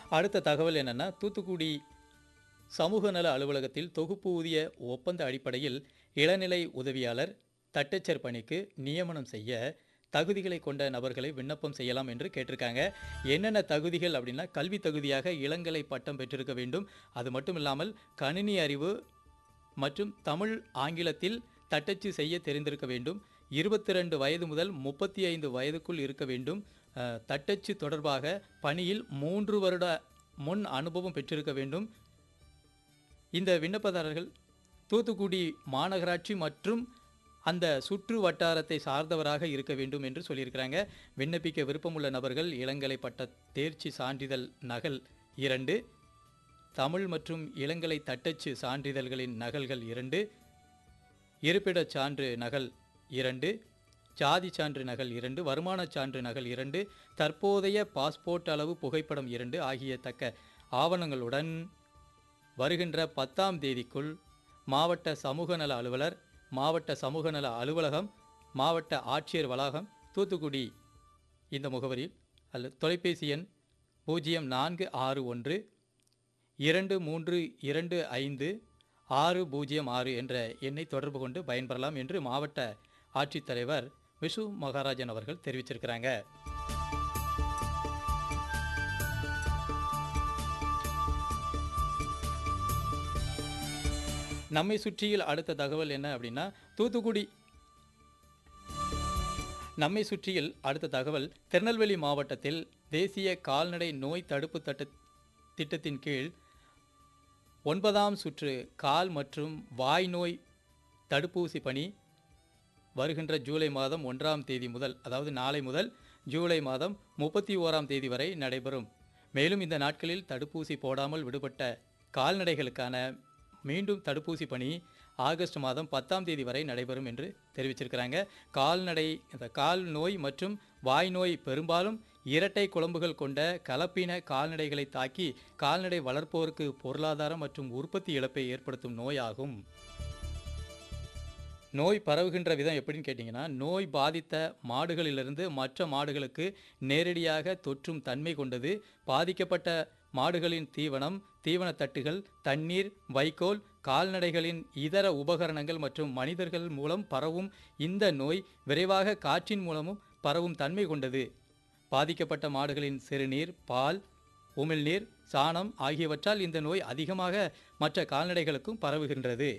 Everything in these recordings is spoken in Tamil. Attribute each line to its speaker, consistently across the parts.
Speaker 1: அடுத்த தகவல் என்னன்னா தூத்துக்குடி சமூக நல அலுவலகத்தில் தொகுப்பு ஊதிய ஒப்பந்த அடிப்படையில் இளநிலை உதவியாளர் தட்டச்சர் பணிக்கு நியமனம் செய்ய தகுதிகளை கொண்ட நபர்களை விண்ணப்பம் செய்யலாம் என்று கேட்டிருக்காங்க என்னென்ன தகுதிகள் அப்படின்னா கல்வி தகுதியாக இளங்கலை பட்டம் பெற்றிருக்க வேண்டும் அது மட்டும் இல்லாமல் கணினி அறிவு மற்றும் தமிழ் ஆங்கிலத்தில் தட்டச்சு செய்ய தெரிந்திருக்க வேண்டும் இருபத்தி ரெண்டு வயது முதல் முப்பத்தி ஐந்து வயதுக்குள் இருக்க வேண்டும் அஹ், தட்டச்சு தொடர்பாக பணியில் மூன்று வருட முன் அனுபவம் பெற்றிருக்க வேண்டும் இந்த விண்ணப்பதாரர்கள் தூத்துக்குடி மாநகராட்சி மற்றும் அந்த சுற்று வட்டாரத்தை சார்ந்தவராக இருக்க வேண்டும் என்று சொல்லியிருக்கிறாங்க விண்ணப்பிக்க விருப்பமுள்ள நபர்கள் இளங்கலை பட்ட தேர்ச்சி சான்றிதழ் நகல் இரண்டு தமிழ் மற்றும் இளங்கலை தட்டச்சு சான்றிதழ்களின் நகல்கள் இரண்டு இருப்பிடச் சான்று நகல் இரண்டு ஜாதி சான்று நகல் இரண்டு வருமானச் சான்று நகல் இரண்டு தற்போதைய பாஸ்போர்ட் அளவு புகைப்படம் இரண்டு ஆகிய தக்க ஆவணங்களுடன் வருகின்ற பத்தாம் தேதிக்குள் மாவட்ட சமூக நல அலுவலர் மாவட்ட சமூக நல அலுவலகம் மாவட்ட ஆட்சியர் வளாகம் தூத்துக்குடி இந்த முகவரியில் அல்லது தொலைபேசி எண் பூஜ்ஜியம் நான்கு ஆறு ஒன்று இரண்டு மூன்று இரண்டு ஐந்து ஆறு பூஜ்ஜியம் ஆறு என்ற எண்ணை தொடர்பு கொண்டு பயன்பெறலாம் என்று மாவட்ட ஆட்சித்தலைவர் விஷு மகாராஜன் அவர்கள் தெரிவிச்சிருக்கிறாங்க நம்மை சுற்றியில் அடுத்த தகவல் என்ன அப்படின்னா தூத்துக்குடி நம்மை சுற்றியில் அடுத்த தகவல் திருநெல்வேலி மாவட்டத்தில் தேசிய கால்நடை நோய் தடுப்பு தட்டு திட்டத்தின் கீழ் ஒன்பதாம் சுற்று கால் மற்றும் வாய் நோய் தடுப்பூசி பணி வருகின்ற ஜூலை மாதம் ஒன்றாம் தேதி முதல் அதாவது நாளை முதல் ஜூலை மாதம் முப்பத்தி ஓராம் தேதி வரை நடைபெறும் மேலும் இந்த நாட்களில் தடுப்பூசி போடாமல் விடுபட்ட கால்நடைகளுக்கான மீண்டும் தடுப்பூசி பணி ஆகஸ்ட் மாதம் பத்தாம் தேதி வரை நடைபெறும் என்று தெரிவிச்சிருக்கிறாங்க கால்நடை இந்த கால் நோய் மற்றும் வாய் நோய் பெரும்பாலும் இரட்டை குழம்புகள் கொண்ட கலப்பின கால்நடைகளை தாக்கி கால்நடை வளர்ப்போருக்கு பொருளாதாரம் மற்றும் உற்பத்தி இழப்பை ஏற்படுத்தும் நோயாகும் நோய் பரவுகின்ற விதம் எப்படின்னு கேட்டிங்கன்னா நோய் பாதித்த மாடுகளிலிருந்து மற்ற மாடுகளுக்கு நேரடியாக தொற்றும் தன்மை கொண்டது பாதிக்கப்பட்ட மாடுகளின் தீவனம் தீவன தட்டுகள் தண்ணீர் வைக்கோல் கால்நடைகளின் இதர உபகரணங்கள் மற்றும் மனிதர்கள் மூலம் பரவும் இந்த நோய் விரைவாக காற்றின் மூலமும் பரவும் தன்மை கொண்டது பாதிக்கப்பட்ட மாடுகளின் சிறுநீர் பால் உமிழ்நீர் சாணம் ஆகியவற்றால் இந்த நோய் அதிகமாக மற்ற கால்நடைகளுக்கும் பரவுகின்றது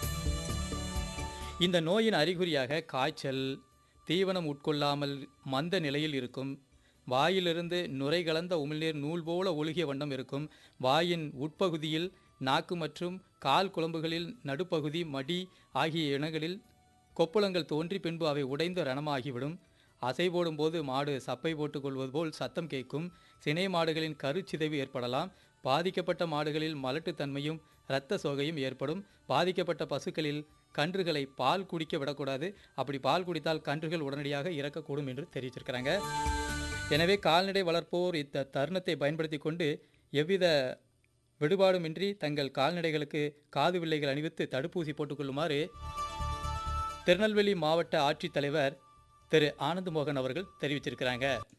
Speaker 1: இந்த நோயின் அறிகுறியாக காய்ச்சல் தீவனம் உட்கொள்ளாமல் மந்த நிலையில் இருக்கும் வாயிலிருந்து நுரை கலந்த உமிழ்நீர் நூல் போல ஒழுகிய வண்ணம் இருக்கும் வாயின் உட்பகுதியில் நாக்கு மற்றும் கால் குழம்புகளில் நடுப்பகுதி மடி ஆகிய இடங்களில் கொப்புளங்கள் தோன்றி பின்பு அவை உடைந்து ரணமாகிவிடும் அசை போடும்போது மாடு சப்பை போட்டுக் கொள்வது போல் சத்தம் கேட்கும் சினை மாடுகளின் கருச்சிதைவு ஏற்படலாம் பாதிக்கப்பட்ட மாடுகளில் மலட்டுத்தன்மையும் இரத்த சோகையும் ஏற்படும் பாதிக்கப்பட்ட பசுக்களில் கன்றுகளை பால் குடிக்க விடக்கூடாது அப்படி பால் குடித்தால் கன்றுகள் உடனடியாக இறக்கக்கூடும் என்று தெரிவிச்சிருக்கிறாங்க எனவே கால்நடை வளர்ப்போர் இந்த தருணத்தை பயன்படுத்தி கொண்டு எவ்வித விடுபாடுமின்றி தங்கள் கால்நடைகளுக்கு காது வில்லைகள் அணிவித்து தடுப்பூசி போட்டுக்கொள்ளுமாறு திருநெல்வேலி மாவட்ட ஆட்சித்தலைவர் திரு ஆனந்த் மோகன் அவர்கள் தெரிவிச்சிருக்கிறாங்க